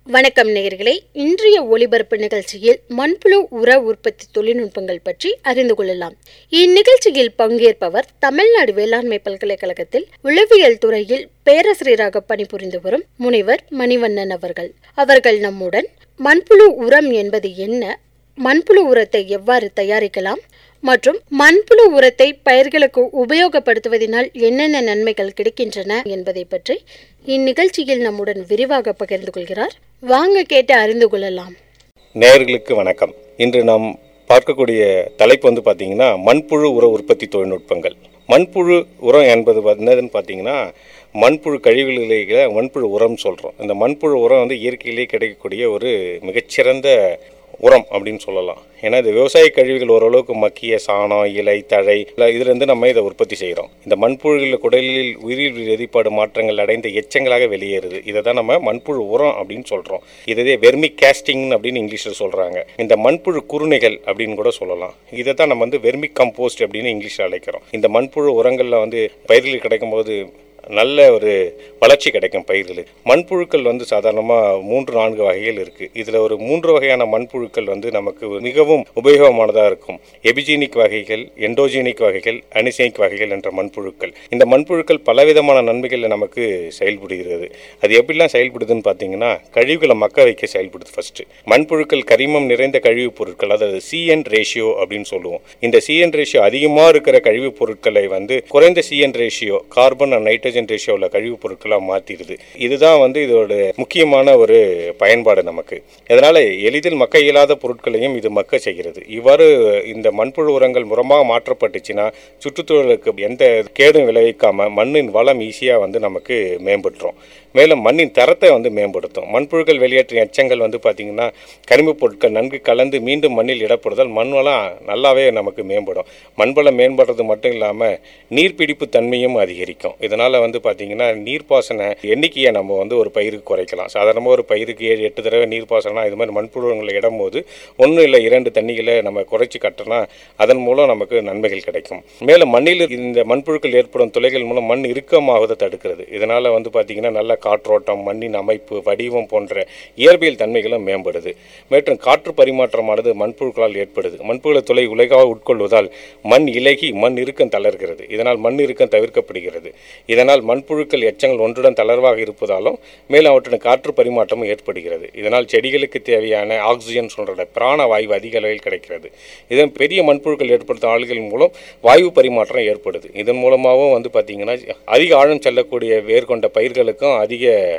வணக்கம் நேயர்களே இன்றைய ஒளிபரப்பு நிகழ்ச்சியில் மண்புழு உர உற்பத்தி தொழில்நுட்பங்கள் பற்றி அறிந்து கொள்ளலாம் இந்நிகழ்ச்சியில் பங்கேற்பவர் தமிழ்நாடு வேளாண்மை பல்கலைக்கழகத்தில் உளவியல் துறையில் பேராசிரியராக பணிபுரிந்து வரும் முனைவர் மணிவண்ணன் அவர்கள் அவர்கள் நம்முடன் மண்புழு உரம் என்பது என்ன மண்புழு உரத்தை எவ்வாறு தயாரிக்கலாம் மற்றும் மண்புழு உரத்தை பயிர்களுக்கு உபயோகப்படுத்துவதனால் என்னென்ன நன்மைகள் கிடைக்கின்றன என்பதை பற்றி இந்நிகழ்ச்சியில் நம்முடன் விரிவாக பகிர்ந்து கொள்கிறார் வாங்க கேட்டு அறிந்து கொள்ளலாம் நேயர்களுக்கு வணக்கம் இன்று நாம் பார்க்கக்கூடிய தலைப்பு வந்து பார்த்தீங்கன்னா மண்புழு உர உற்பத்தி தொழில்நுட்பங்கள் மண்புழு உரம் என்பது என்னதுன்னு பார்த்தீங்கன்னா மண்புழு கழிவுகளிலே மண்புழு உரம் சொல்கிறோம் இந்த மண்புழு உரம் வந்து இயற்கையிலேயே கிடைக்கக்கூடிய ஒரு மிகச்சிறந்த உரம் அப்படின்னு சொல்லலாம் ஏன்னா இந்த விவசாய கழிவுகள் ஓரளவுக்கு மக்கிய சாணம் இலை தழை இதுலேருந்து நம்ம இதை உற்பத்தி செய்கிறோம் இந்த மண்புழுகளில் குடலில் உயிரியல் வெளிப்பாடு மாற்றங்கள் அடைந்த எச்சங்களாக வெளியேறுது இதை தான் நம்ம மண்புழு உரம் அப்படின்னு சொல்கிறோம் இதே வெர்மி கேஸ்டிங் அப்படின்னு இங்கிலீஷில் சொல்கிறாங்க இந்த மண்புழு குருணைகள் அப்படின்னு கூட சொல்லலாம் இதை தான் நம்ம வந்து வெர்மி கம்போஸ்ட் அப்படின்னு இங்கிலீஷில் அழைக்கிறோம் இந்த மண்புழு உரங்களில் வந்து பயிர்கள் கிடைக்கும்போது நல்ல ஒரு வளர்ச்சி கிடைக்கும் பயிர்களுக்கு மண்புழுக்கள் வந்து சாதாரணமாக மூன்று நான்கு வகைகள் இருக்குது இதில் ஒரு மூன்று வகையான மண்புழுக்கள் வந்து நமக்கு மிகவும் உபயோகமானதாக இருக்கும் எபிஜீனிக் வகைகள் எண்டோஜீனிக் வகைகள் அனிசைனிக் வகைகள் என்ற மண்புழுக்கள் இந்த மண்புழுக்கள் பலவிதமான நன்மைகளில் நமக்கு செயல்படுகிறது அது எப்படிலாம் செயல்படுதுன்னு பார்த்தீங்கன்னா கழிவுகளை மக்க வைக்க செயல்படுது ஃபர்ஸ்ட் மண்புழுக்கள் கரிமம் நிறைந்த கழிவுப் பொருட்கள் அதாவது சிஎன் ரேஷியோ அப்படின்னு சொல்லுவோம் இந்த சிஎன் ரேஷியோ அதிகமாக இருக்கிற கழிவுப் பொருட்களை வந்து குறைந்த CN ratio carbon and nitrogen ratio உள்ள கழிவுப் பொருட்களாக மாற்றிடுது இதுதான் வந்து இதோட முக்கியமான ஒரு பயன்பாடு நமக்கு இதனால் எளிதில் மக்க இயலாத பொருட்களையும் இது மக்க செய்கிறது இவ்வாறு இந்த மண்புழு உரங்கள் முறமாக மாற்றப்பட்டுச்சுன்னா சுற்றுச்சூழலுக்கு எந்த கேடும் விளைவிக்காமல் மண்ணின் வளம் ஈஸியாக வந்து நமக்கு மேம்பட்டுரும் மேலும் மண்ணின் தரத்தை வந்து மேம்படுத்தும் மண்புழுக்கள் வெளியேற்றிய எச்சங்கள் வந்து பார்த்திங்கன்னா கரிமப் பொருட்கள் நன்கு கலந்து மீண்டும் மண்ணில் இடப்படுதல் மண் வளம் நல்லாவே நமக்கு மேம்படும் மண்வளம் மேம்படுறது மட்டும் இல்லாமல் நீர்பிடிப்பு தன்மையும் அதிகரிக்கும் இதனால் வந்து பார்த்திங்கன்னா நீர்ப்பாசன எண்ணிக்கையை நம்ம வந்து ஒரு பயிருக்கு குறைக்கலாம் சாதாரணமாக ஒரு பயிருக்கு ஏழு எட்டு தடவை நீர்ப்பாசனம் இது மாதிரி மண்புழுங்களை இடும்போது ஒன்று இல்லை இரண்டு தண்ணிகளை நம்ம குறைச்சி கட்டினா அதன் மூலம் நமக்கு நன்மைகள் கிடைக்கும் மேலும் மண்ணில் இந்த மண்புழுக்கள் ஏற்படும் துளைகள் மூலம் மண் இறுக்கமாவதை தடுக்கிறது இதனால் வந்து பார்த்திங்கன்னா நல்ல காற்றோட்டம் மண்ணின் அமைப்பு வடிவம் போன்ற இயற்பியல் தன்மைகளும் மேம்படுது மற்றும் காற்று பரிமாற்றமானது மண்புழுக்களால் ஏற்படுது மண்புழு துளை உலகாக உட்கொள்வதால் மண் இலகி மண் இறுக்கம் தளர்கிறது இதனால் மண் இறுக்கம் தவிர்க்கப்படுகிறது இதனால் மண்புழுக்கள் எச்சங்கள் ஒன்றுடன் தளர்வாக இருப்பதாலும் மேலும் அவற்றுடன் காற்று பரிமாற்றமும் ஏற்படுகிறது இதனால் செடிகளுக்கு தேவையான ஆக்சிஜன் சொல்கிற பிராண வாயு அதிக அளவில் கிடைக்கிறது இதன் பெரிய மண்புழுக்கள் ஏற்படுத்தும் ஆளுகள் மூலம் வாயு பரிமாற்றம் ஏற்படுது இதன் மூலமாகவும் வந்து பார்த்திங்கன்னா அதிக ஆழம் செல்லக்கூடிய வேர் கொண்ட பயிர்களுக்கும் அதிக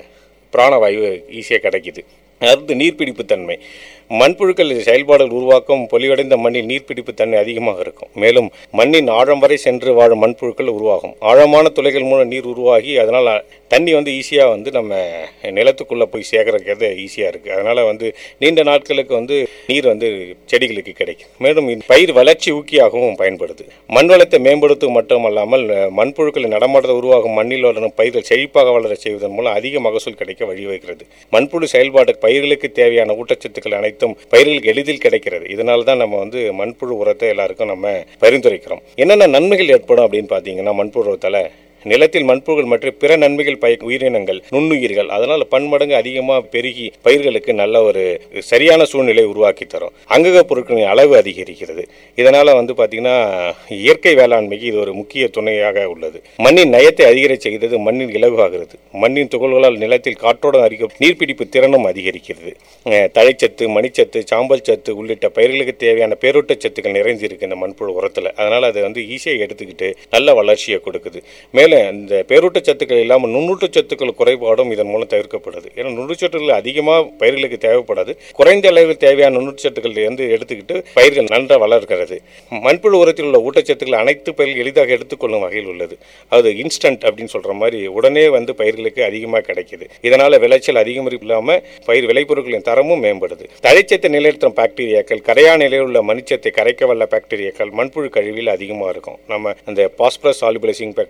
பிராணவாயு ஈஸியாக கிடைக்குது அடுத்து நீர்பிடிப்பு தன்மை மண்புழுக்கள் செயல்பாடுகள் உருவாக்கும் பொலிவடைந்த மண்ணில் நீர்பிடிப்பு தன்மை அதிகமாக இருக்கும் மேலும் மண்ணின் ஆழம் வரை சென்று வாழும் மண்புழுக்கள் உருவாகும் ஆழமான துளைகள் மூலம் நீர் உருவாகி அதனால் தண்ணி வந்து ஈஸியாக வந்து நம்ம நிலத்துக்குள்ளே போய் சேகரிக்கிறது ஈஸியாக இருக்குது அதனால் வந்து நீண்ட நாட்களுக்கு வந்து நீர் வந்து செடிகளுக்கு கிடைக்கும் மேலும் இந்த பயிர் வளர்ச்சி ஊக்கியாகவும் பயன்படுது மண் வளத்தை மேம்படுத்தும் மட்டுமல்லாமல் மண்புழுக்கள் நடமாட்டத்தை உருவாகும் மண்ணில் வளரும் பயிர்கள் செழிப்பாக வளர செய்வதன் மூலம் அதிக மகசூல் கிடைக்க வழிவகுக்கிறது மண்புழு செயல்பாடு பயிர்களுக்கு தேவையான ஊட்டச்சத்துக்கள் அனைத்தும் பயிர்களுக்கு எளிதில் கிடைக்கிறது இதனால தான் நம்ம வந்து மண்புழு உரத்தை எல்லாருக்கும் நம்ம பரிந்துரைக்கிறோம் என்னென்ன நன்மைகள் ஏற்படும் அப்படின்னு பார்த்தீங்கன்னா மண்புழு உரத்தில் நிலத்தில் மண்புழுகள் மற்றும் பிற நன்மைகள் பய உயிரினங்கள் நுண்ணுயிர்கள் அதனால் பன்மடங்கு அதிகமாக பெருகி பயிர்களுக்கு நல்ல ஒரு சரியான சூழ்நிலை உருவாக்கி தரும் அங்கக பொருட்களின் அளவு அதிகரிக்கிறது இதனால் வந்து பார்த்திங்கன்னா இயற்கை வேளாண்மைக்கு இது ஒரு முக்கிய துணையாக உள்ளது மண்ணின் நயத்தை அதிகரிக்க செய்தது மண்ணின் இலகுவாகிறது மண்ணின் துகள்களால் நிலத்தில் காற்றோடு அதிக நீர்பிடிப்பு திறனும் அதிகரிக்கிறது தழைச்சத்து மணிச்சத்து சாம்பல் சத்து உள்ளிட்ட பயிர்களுக்கு தேவையான பேரூட்ட சத்துக்கள் நிறைந்திருக்கு இந்த மண்புழு உரத்தில் அதனால் அதை வந்து ஈஸியாக எடுத்துக்கிட்டு நல்ல வளர்ச்சியை கொடுக்குது மேலும் இந்த பேரூட்ட சத்துக்கள் இல்லாமல் நுண்ணூட்ட சத்துக்கள் குறைபாடும் இதன் மூலம் தவிர்க்கப்படுது ஏன்னா நுண்ணுச்சத்துக்கள் அதிகமாக பயிர்களுக்கு தேவைப்படாது குறைந்த அளவில் தேவையான நுண்ணுச்சத்துக்கள் வந்து எடுத்துக்கிட்டு பயிர்கள் நன்றாக வளர்கிறது மண்புழு உரத்தில் உள்ள ஊட்டச்சத்துக்கள் அனைத்து பயிர்கள் எளிதாக எடுத்துக்கொள்ளும் வகையில் உள்ளது அது இன்ஸ்டன்ட் அப்படின்னு சொல்கிற மாதிரி உடனே வந்து பயிர்களுக்கு அதிகமாக கிடைக்குது இதனால் விளைச்சல் அதிகம் இல்லாமல் பயிர் விளைபொருட்களின் தரமும் மேம்படுது தழைச்சத்தை நிலைநிறுத்தும் பாக்டீரியாக்கள் கரையா நிலையில் உள்ள மணிச்சத்தை கரைக்க வல்ல பாக்டீரியாக்கள் மண்புழு கழிவில் அதிகமாக இருக்கும் நம்ம அந்த phosphorus solubilising bacteria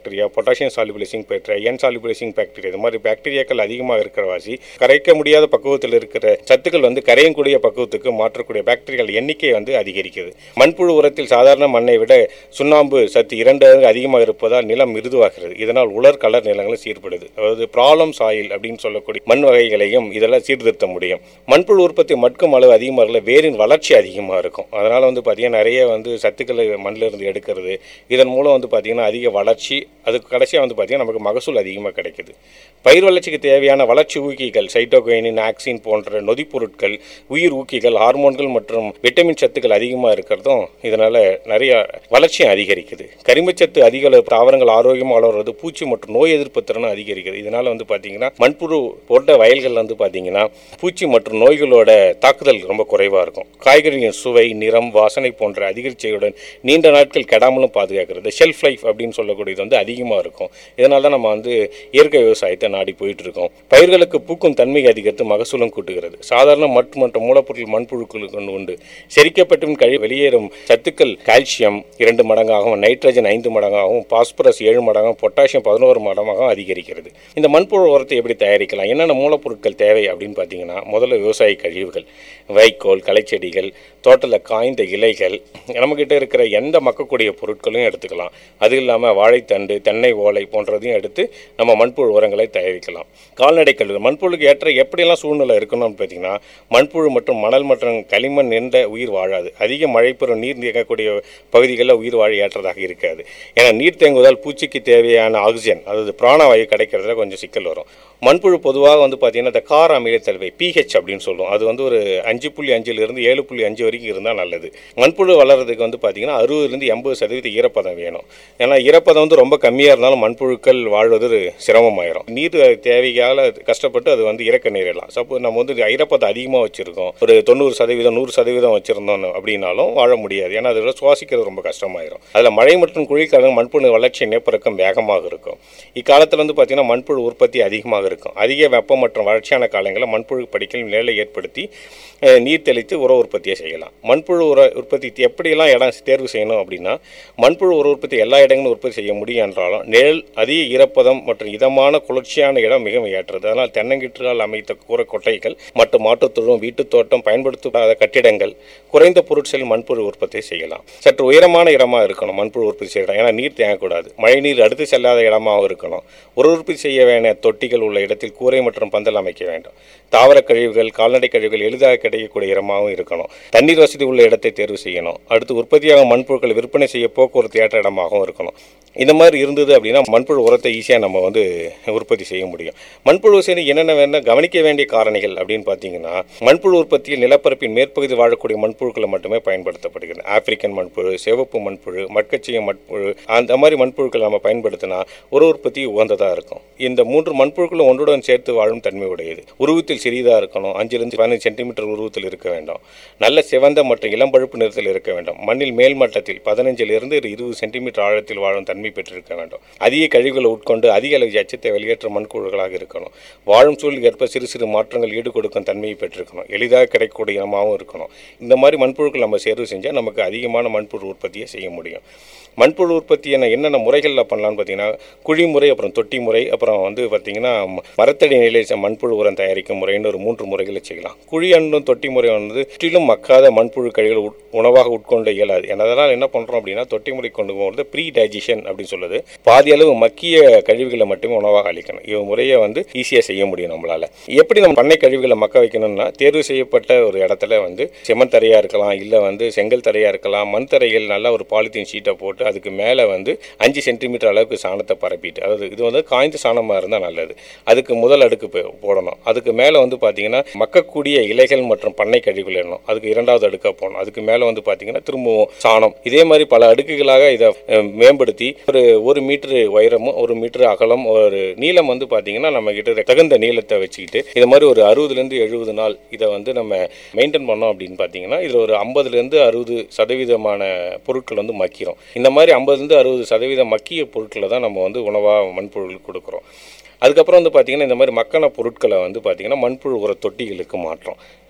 potassium solubilising bacteria N solubilising bacteria இது மாதிரி பாக்டீரியாக்கள் அதிகமாக இருக்கிற வாசி கரைக்க முடியாத பக்குவத்தில் இருக்கிற சத்துக்கள் வந்து கரையக்கூடிய பக்குவத்துக்கு மாற்றக்கூடிய பாக்டீரியாக்கள் எண்ணிக்கை வந்து அதிகரிக்குது மண்புழு உரத்தில் சாதாரண மண்ணை விட சுண்ணாம்பு சத்து இரண்டு மடங்கு அதிகமாக இருப்பதால் நிலம் மிருதுவாகிறது இதனால் உலர் கலர் நிலங்களும் சீர்படுது அதாவது ப்ராப்ளம் சாயில் அப்படின்னு சொல்லக்கூடிய மண் வகைகளையும் இதெல்லாம் சீர்திருத்த முடியும் மண்புழு உற்பத்தி மட்கும் அளவு அதிகமாக இருக்கல வேரின் வளர்ச்சி அதிகமாக இருக்கும் அதனால் வந்து பார்த்திங்கன்னா நிறைய வந்து சத்துக்களை மண்ணில் இருந்து எடுக்கிறது இதன் மூலம் வந்து பார்த்திங்கன்னா அதிக வளர்ச்சி அதுக்கு கடைசியாக வந்து பார்த்திங்கன்னா நமக்கு மகசூல் அதிகமாக கிடைக்குது பயிர் வளர்ச்சிக்கு தேவையான வளர்ச்சி ஊக்கிகள் சைட்டோகைனின் ஆக்சின் போன்ற நொதிப்பொருட்கள் உயிர் ஊக்கிகள் ஹார்மோன்கள் மற்றும் விட்டமின் சத்துக்கள் அதிகமாக இருக்கிறதும் இதனால் நிறைய வளர்ச்சியும் அதிகரிக்குது கரிமச்சத்து அதிக அளவு தாவரங்கள் ஆரோக்கியமாக வளர்றது பூச்சி மற்றும் நோய் எதிர்ப்பு திறனும் அதிகரிக்குது இதனால் வந்து பார்த்தீங்கன்னா மண்புழு போட்ட வயல்கள் வந்து பார்த்தீங்கன்னா பூச்சி மற்றும் நோய்களோட தாக்குதல் ரொம்ப குறைவாக இருக்கும் காய்கறியின் சுவை நிறம் வாசனை போன்ற அதிகரிச்சையுடன் நீண்ட நாட்கள் கெடாமலும் பாதுகாக்கிறது ஷெல்ஃப் லைஃப் அப்படின்னு சொல்லக்கூடியது வந்து அதிகமாக இருக்கும் இதனால தான் நம்ம வந்து இயற்கை விவசாயத்தை நாடி போயிட்டு இருக்கோம் பயிர்களுக்கு பூக்கும் தன்மை அதிகரித்து மகசூலும் கூட்டுகிறது சாதாரண மட்டு மற்றும் மூலப்பொருள் மண்புழுக்களுக்கு ஒன்று உண்டு செரிக்கப்பட்டும் கழி வெளியேறும் சத்துக்கள் கால்சியம் இரண்டு மடங்காகவும் நைட்ரஜன் ஐந்து மடங்காகவும் பாஸ்பரஸ் ஏழு மடங்காகவும் பொட்டாசியம் பதினோரு மடங்காகவும் அதிகரிக்கிறது இந்த மண்புழு உரத்தை எப்படி தயாரிக்கலாம் என்னென்ன மூலப்பொருட்கள் தேவை அப்படின்னு பார்த்தீங்கன்னா முதல்ல விவசாய கழிவுகள் வைக்கோல் களைச்செடிகள் தோட்டத்தில் காய்ந்த இலைகள் நம்மக்கிட்ட இருக்கிற எந்த மக்கக்கூடிய பொருட்களையும் எடுத்துக்கலாம் அது இல்லாமல் வாழைத்தண்டு தென்னை ஓலை போன்றதையும் எடுத்து நம்ம மண்புழு உரங்களை தயாரிக்கலாம் கால்நடை கழிவு மண்புழுக்கு ஏற்ற எப்படியெல்லாம் சூழ்நிலை இருக்கணும்னு பார்த்தீங்கன்னா மண்புழு மற்றும் மணல் மற்றும் களிமண் நின்ற உயிர் வாழாது அதிக மழை பெறும் நீர் தேங்கக்கூடிய பகுதிகளில் உயிர் வாழ ஏற்றதாக இருக்காது ஏன்னா நீர் தேங்குவதால் பூச்சிக்கு தேவையான ஆக்சிஜன் அதாவது பிராணவாயு கிடைக்கிறதுல கொஞ்சம் சிக்கல் வரும் மண்புழு பொதுவாக வந்து பார்த்தீங்கன்னா இந்த கார அமிலத்தன்மை பிஹெச் அப்படின்னு சொல்லுவோம் அது வந்து ஒரு அஞ்சு புள்ளி அஞ்சுலேருந்து ஏழு புள்ளி அஞ்சு வரைக்கும் இருந்தால் நல்லது மண்புழு வளர்கிறதுக்கு வந்து பார்த்தீங்கன்னா அறுபதுலேருந்து எண்பது சதவீத ஈரப்பதம் வேணும் ஏன்னா ஈரப்பதம் வந்து ரொம்ப கம்மியாக இருந்தாலும் மண்புழுக்கள் வாழ்வது சிரமமாயிரும் நீர் தேவையால் கஷ்டப்பட்டு அது வந்து இறக்க நேரிடலாம் சப்போஸ் நம்ம வந்து ஈரப்பதம் அதிகமாக வச்சுருக்கோம் ஒரு தொண்ணூறு சதவீதம் நூறு சதவீதம் வச்சுருந்தோம் அப்படின்னாலும் வாழ முடியாது ஏன்னா அதில் சுவாசிக்கிறது ரொம்ப கஷ்டமாயிரும் அதில் மழை மற்றும் குழிக்காலம் மண்புழு வளர்ச்சி இனப்பெருக்கம் வேகமாக இருக்கும் இக்காலத்தில் வந்து பார்த்திங்கன்னா மண்புழு உற்பத்தி அதிகமாக இருக்கும் அதிக வெப்பம் மற்றும் வறட்சியான காலங்களில் மண்புழு படிக்கல் நிலை ஏற்படுத்தி அஹ், நீர் தெளித்து உர உற்பத்தியை செய்யலாம் மண்புழு உர உற்பத்தி எப்படியெல்லாம் இடம் தேர்வு செய்யணும் அப்படின்னா மண்புழு உர உற்பத்தி எல்லா இடங்களும் உற்பத்தி செய்ய முடியும் என்றாலும் நிழல் அதிக ஈரப்பதம் மற்றும் இதமான குளிர்ச்சியான இடம் மிகவும் ஏற்றது அதனால் தென்னங்கிட்டுகளால் அமைத்த கூரை கொட்டைகள் மற்றும் மாட்டுத்தொழும் வீட்டுத் தோட்டம் பயன்படுத்தாத கட்டிடங்கள் குறைந்த பொருட்கள் மண்புழு உற்பத்தி செய்யலாம் சற்று உயரமான இடமா இருக்கணும் மண்புழு உற்பத்தி செய்யலாம் ஏன்னா நீர் தேங்கக்கூடாது மழை நீர் அடுத்து செல்லாத இடமாகவும் இருக்கணும் ஒரு உற்பத்தி செய்ய வேண்டிய தொட்டிகள் உள்ள இடத்தில் கூரை மற்றும் பந்தல் அமைக்க வேண்டும் தாவர கழிவுகள் கால்நடை கழிவுகள் எளிதாக கிடைக்கக்கூடிய இடமாகவும் இருக்கணும் தண்ணீர் வசதி உள்ள இடத்தை தேர்வு செய்யணும் அடுத்து உற்பத்தியாகும் மண்புழுக்கள் விற்பனை செய்ய போக்குவரத்து ஏற்ற இடமாகவும் இருக்கணும் இந்த மாதிரி இருந்தது அப்படின்னா மண்புழு உரத்தை ஈஸியாக நம்ம வந்து உற்பத்தி செய்ய முடியும் மண்புழு செய்ய என்னென்ன வேணும் கவனிக்க வேண்டிய காரணிகள் அப்படின்னு பார்த்தீங்கன்னா மண்புழு உற்பத்தியில் நிலப்பரப்பின் மேற்பகுதி வாழக்கூடிய மண்புழுக்களை மட்டுமே பயன்படுத்தப்படுகிறது ஆப்பிரிக்கன் மண்புழு சிவப்பு மண்புழு மட்கச்சிய மண்புழு அந்த மாதிரி மண்புழுக்கள் நம்ம பயன்படுத்தினா ஒரு உற்பத்தி உகந்ததாக இருக்கும் இந்த மூன்று மண்புழுக்களும் ஒன்றுடன் சேர்த்து வாழும் தன்மை உடையது உருவத்தில் சிறிதாக இருக்கணும் அஞ்சிலிருந்து பதினஞ்சு சென்டிமீட்டர் உருவத்தில் இருக்க வேண்டும் நல்ல சிவந்த மற்றும் இளம்பழுப்பு நிறத்தில் இருக்க வேண்டும் மண்ணில் மேல் மட்டத்தில் பதினஞ்சிலிருந்து இருபது சென்டிமீட்டர் ஆழத்தில் வாழும் தன்மை பெற்றிருக்க வேண்டும் அதிக கழிவுகளை உட்கொண்டு அதிக அளவு எச்சத்தை வெளியேற்ற மண்புழுக்களாக இருக்கணும் வாழும் சூழலுக்கு ஏற்ப சிறு சிறு மாற்றங்கள் ஈடு கொடுக்கும் தன்மையை பெற்றிருக்கணும் எளிதாக கிடைக்கக்கூடிய இனமாகவும் இருக்கணும் இந்த மாதிரி மண்புழுக்கள் நம்ம தேர்வு செஞ்சால் நமக்கு அதிகமான மண்புழு உற்பத்தியை செய்ய முடியும் மண்புழு உற்பத்தி என்ன என்னென்ன முறைகளில் பண்ணலாம்னு பார்த்தீங்கன்னா குழி முறை அப்புறம் தொட்டி முறை அப்புறம் வந்து பார்த்தீங்கன்னா ம- மரத்தடி நிலையில் செ- மண்புழு உரம் தயாரிக்கும் முறைன்னு ஒரு மூன்று முறைகளை செய்யலாம் குழி அண்டும் தொட்டி முறை வந்து முற்றிலும் மக்காத மண்புழு கழிவுகள் உட்- உணவாக உட்கொண்டு இயலாது அதனால் என்ன பண்ணுறோம் அப்படின்னா தொட்டி முறை கொண்டு போகிறது ப்ரீ டைஜஷன் அப்படின்னு சொல்லுது பாதி அளவு மக்கிய கழிவுகளை மட்டுமே உணவாக அளிக்கணும் இவ முறையை வந்து ஈஸியாக செய்ய முடியும் நம்மளால் எப்படி நம்ம பண்ணை கழிவுகளை மக்க வைக்கணும்னா தேர்வு செய்யப்பட்ட ஒரு இடத்துல வந்து செம்மண் தரையாக இருக்கலாம் இல்லை வந்து செங்கல் தரையாக இருக்கலாம் மண் தரைகள் நல்லா ஒரு பாலித்தீன் ஷீட்டை போட்டு அதுக்கு மேலே வந்து அஞ்சு சென்டிமீட்டர் அளவுக்கு சாணத்தை பரப்பிட்டு அதாவது இது வந்து காய்ந்த சாணமாக இருந்தால் நல்லது அதுக்கு முதல் அடுக்கு போ- போடணும் அதுக்கு மேலே வந்து பார்த்தீங்கன்னா மக்கக்கூடிய இலைகள் மற்றும் பண்ணை கழிவுகள் இடணும் அதுக்கு இரண்டாவது அடுக்காக போடணும் அதுக்கு மேலே வந்து பார்த்தீங்கன்னா திரும்பவும் சாணம் இதே மாதிரி பல அடுக்குகளாக இதை அஹ், மேம்படுத்தி ஒரு ஒரு மீட்டர் உயரமும் ஒரு மீட்டர் அகலம் ஒரு நீளம் வந்து பார்த்தீங்கன்னா நம்ம கிட்ட தகுந்த நீளத்தை வச்சுக்கிட்டு இது மாதிரி ஒரு அறுபதுலேருந்து எழுபது நாள் இதை வந்து நம்ம மெயின்டைன் பண்ணோம் அப்படின்னு பார்த்தீங்கன்னா இதில் ஒரு ஐம்பதுலேருந்து அறுபது சதவீதமான பொருட்கள் வந்து மக்கிரும் இந்த மாதிரி ஐம்பதுலேருந்து அறுபது சதவீதம் மக்கிய பொருட்களை தான் நம்ம வந்து உணவாக மண்புழுக்கு கொடுக்குறோம் அதுக்கப்புறம் வந்து பார்த்திங்கன்னா இந்த மாதிரி மக்கான பொருட்களை வந்து பார்த்திங்கன்னா மண்புழு உர தொட்டிகளுக்கு மாற்றோம்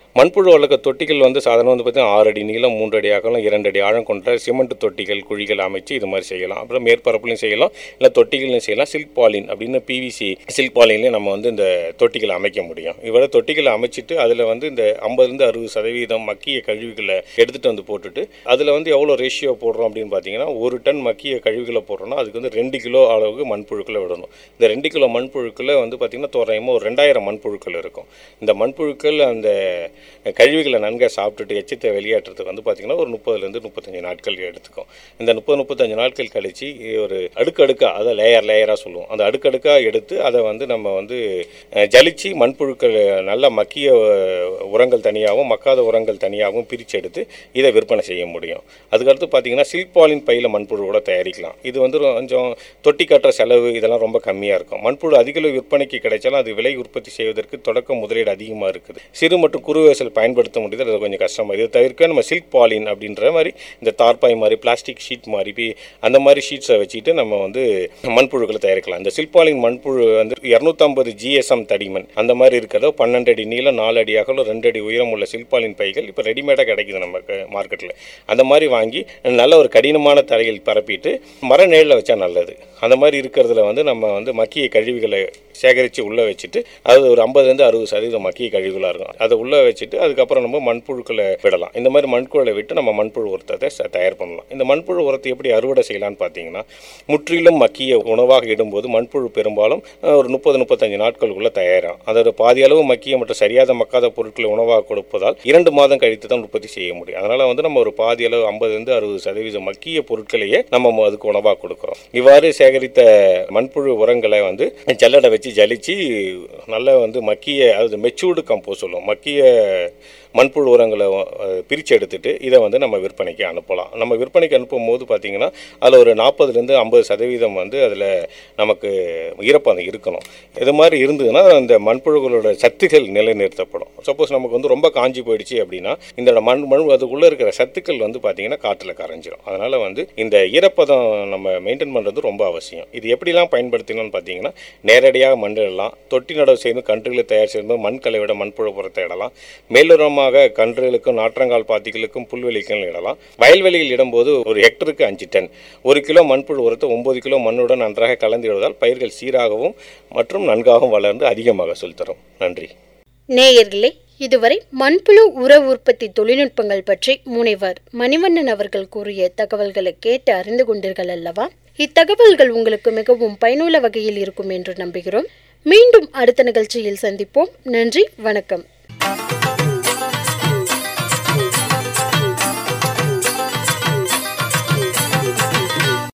மண்புழு வளர்க்க தொட்டிகள் வந்து சாதாரண வந்து பார்த்தீங்கன்னா ஆறு அடி நீளம் மூன்று அடி அகலம் இரண்டு அடி ஆழம் கொண்ட சிமெண்ட் தொட்டிகள் குழிகள் அமைச்சு இது மாதிரி செய்யலாம் அப்புறம் மேற்பரப்புலையும் செய்யலாம் இல்லை தொட்டிகளையும் செய்யலாம் சில்க் பாலின் அப்படின்னு பிவிசி சில்க் பாலின்லேயும் நம்ம வந்து இந்த தொட்டிகளை அமைக்க முடியும் இவ்வளோ தொட்டிகளை அமைச்சிட்டு அதில் வந்து இந்த ஐம்பதுலேருந்து அறுபது சதவீதம் மக்கிய கழிவுகளை எடுத்துகிட்டு வந்து போட்டுட்டு அதில் வந்து எவ்வளோ ரேஷியோ போடுறோம் அப்படின்னு பார்த்தீங்கன்னா ஒரு டன் மக்கிய கழிவுகளை போடுறோம்னா அதுக்கு வந்து ரெண்டு கிலோ அளவுக்கு மண்புழுக்களை விடணும் இந்த ரெண்டு கிலோ மண்புழுக்களை வந்து பார்த்திங்கன்னா தோராயமாக ஒரு ரெண்டாயிரம் மண்புழுக்கள் இருக்கும் இந்த மண்புழுக்கள் அந்த கழிவுகளை நன்காக சாப்பிட்டுட்டு எச்சத்தை வெளியேற்றுறதுக்கு வந்து பார்த்திங்கன்னா ஒரு முப்பதுலேருந்து முப்பத்தஞ்சு நாட்கள் எடுத்துக்கும் இந்த முப்பது முப்பத்தஞ்சு நாட்கள் கழித்து ஒரு அடுக்கடுக்காக அதை லேயர் லேயராக சொல்லுவோம் அந்த அடுக்கடுக்காக எடுத்து அதை வந்து நம்ம வந்து அஹ், ஜலிச்சு மண்புழுக்கள் நல்ல மக்கிய அஹ், உரங்கள் தனியாகவும் மக்காத உரங்கள் தனியாகவும் பிரித்து எடுத்து இதை விற்பனை செய்ய முடியும் அதுக்கடுத்து பார்த்தீங்கன்னா சில்பாலின் பையில் மண்புழு கூட தயாரிக்கலாம் இது வந்து கொஞ்சம் தொட்டி கட்டுற செலவு இதெல்லாம் ரொம்ப கம்மியாக இருக்கும் மண்புழு அதிக அளவு விற்பனைக்கு கிடைச்சாலும் அது விலை உற்பத்தி செய்வதற்கு தொடக்க முதலீடு அதிகமாக இருக்குது சிறு மற்றும் குறு விவசாயிகள் பயன்படுத்த முடியுது அது கொஞ்சம் கஷ்டமாக இதை தவிர்க்க நம்ம சில்க் பாலின் அப்படின்ற மாதிரி இந்த தார்பாய் மாதிரி பிளாஸ்டிக் ஷீட் மாதிரி பி- அந்த மாதிரி ஷீட்ஸை வச்சுட்டு நம்ம வந்து மண்புழுக்களை தயாரிக்கலாம் இந்த சில்க் பாலின் மண்புழு வந்து இரநூத்தம்பது ஜிஎஸ்எம் தடிமன் அந்த மாதிரி இருக்கிறதோ பன்னெண்டு அடி நீளம் நாலு அடி அகலம் ரெண்டு அடி உயரம் உள்ள சில்க் பாலின் பைகள் இப்போ ரெடிமேடாக கிடைக்குது நமக்கு மார்க்கெட்டில் அந்த மாதிரி வாங்கி நல்ல ஒரு கடினமான தரையில் பரப்பிட்டு மர நிழலில் வச்சா நல்லது அந்த மாதிரி இருக்கிறதுல வந்து நம்ம வந்து மக்கிய கழிவுகளை சேகரித்து உள்ளே வச்சுட்டு அது ஒரு ஐம்பதுலேருந்து அறுபது சதவீதம் மக்கிய கழிவுகளாக இருக்கும் அதை உள்ளே வச்சுட்டு அதுக்கப்புறம் நம்ம மண்புழுக்களை விடலாம் இந்த மாதிரி மண்புழுவை விட்டு நம்ம மண்புழு உரத்தை ச- தயார் பண்ணலாம் இந்த மண்புழு உரத்தை எப்படி அறுவடை செய்யலாம்னு பார்த்தீங்கன்னா முற்றிலும் மக்கிய உணவாக இடும்போது மண்புழு பெரும்பாலும் அஹ், ஒரு முப்பது முப்பத்தஞ்சு நாட்களுக்குள்ள தயாராகும் அதோட பாதி அளவு மக்கிய மற்றும் சரியாக மக்காத பொருட்களை உணவாக கொடுப்பதால் இரண்டு மாதம் கழித்து தான் உற்பத்தி செய்ய முடியும் அதனால வந்து நம்ம ஒரு பாதி அளவு ஐம்பதுலேருந்து அறுபது சதவீதம் மக்கிய பொருட்களையே நம்ம ம- அதுக்கு உணவாக கொடுக்குறோம் இவ்வாறு சேகரித்த மண்புழு உரங்களை வந்து ஜல்லடை வச்சு ஜலிச்சு நல்லா வந்து மக்கிய அதாவது மெச்சூர்டு கம்போஸ் சொல்லுவோம் மக்கிய மண்புழு உரங்களை அஹ், பிரித்து எடுத்துட்டு இதை வந்து நம்ம விற்பனைக்கு அனுப்பலாம் நம்ம விற்பனைக்கு அனுப்பும் போது பார்த்தீங்கன்னா அதில் ஒரு நாற்பதுலேருந்து ஐம்பது சதவீதம் வந்து அதில் நமக்கு ஈரப்பதம் இருக்கணும் இது மாதிரி இருந்ததுன்னா அந்த மண்புழுகளோட சத்துக்கள் நிலைநிறுத்தப்படும் சப்போஸ் நமக்கு வந்து ரொம்ப காஞ்சி போயிடுச்சு அப்படின்னா இந்த மண் மண் அதுக்குள்ளே இருக்கிற சத்துக்கள் வந்து பார்த்தீங்கன்னா காற்றில் கரைஞ்சிரும் அதனால் வந்து இந்த ஈரப்பதம் நம்ம மெயின்டைன் பண்ணுறது ரொம்ப அவசியம் இது எப்படிலாம் பயன்படுத்தணும்னு பார்த்தீங்கன்னா நேரடியாக மண்ணிடலாம் தொட்டி நடவு செய்து கன்றுகளை தயார் செய்யும்போது மண் கலவிட மண்புழு உரத்தை இடலாம் மேலுரமாக கன்றுகளுக்கும் நாற்றங்கால் பாத்திகளுக்கும் புல்வெளிக்கும் இடலாம் வயல்வெளியில் இடும்போது ஒரு ஹெக்டருக்கு அஞ்சு டன் ஒரு கிலோ மண்புழு உரத்தை ஒன்பது கிலோ மண்ணுடன் நன்றாக கலந்து விடுவதால் பயிர்கள் சீராகவும் மற்றும் நன்காகவும் வளர்ந்து அதிக மகசூல் தரும் நன்றி நேயர்களே இதுவரை மண்புழு உர உற்பத்தி தொழில்நுட்பங்கள் பற்றி முனைவர் மணிவண்ணன் அவர்கள் கூறிய தகவல்களை கேட்டு அறிந்து கொண்டீர்கள் அல்லவா இத்தகவல்கள் உங்களுக்கு மிகவும் பயனுள்ள வகையில் இருக்கும் என்று நம்புகிறோம் மீண்டும் அடுத்த நிகழ்ச்சியில் சந்திப்போம் நன்றி வணக்கம்